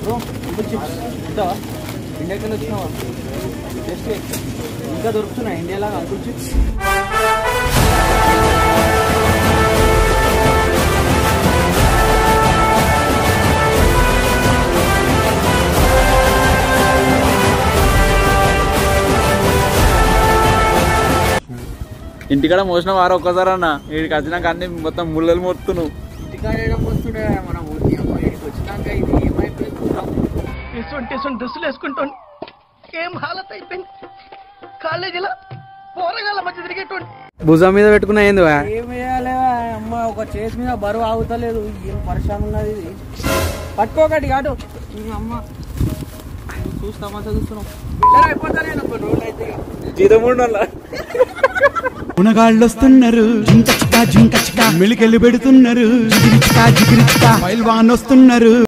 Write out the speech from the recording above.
Bro uncle chips ఉంటావా ఇండియాకి వచ్చినావా జస్ట్ ఇంకా దొరుకుతున్నాయి ఇండియాలో అంకుల్ చిప్స్ ఇంటికాడ మోసిన వారు ఒక్కసారి అన్న వీడికి వచ్చినాక అన్ని మొత్తం ముళ్ళలు మొత్తున్నావు ఇంటికాడ వస్తుండే మన ఊరికి అమ్మ ఇక్కడికి వచ్చినాక ఇది ఏమైపోయింది చూద్దాం. ఇటువంటి ఇటువంటి డ్రెస్సులు వేసుకుంటాను ఏం హాలత్ అయిపోయింది కాలేజీలో పోరగాళ్ళ మధ్య తిరిగేటువంటి భుజం మీద పెట్టుకున్నా ఏంది వా? ఏం వేయాలి అమ్మ ఒక చేసి మీద బరువు ఆగుతలేదు ఏం పరిశ్రమ ఉన్నది ఇది పట్టుకోకటి కాదు ఈ అమ్మ చూస్తామా చదువుతున్నాం పిల్లలు అయిపోతా నేను కొన్ని రోజులు అయితే ఇక. జీతముండల్లా ఉనగాళ్ళొస్తున్నారు జింక చికా జింక చికా మెలికెళ్ళి పెడుతున్నారు జిగిరిచికా జిగిరిచికా పైల్వాన్ వస్తున్నారు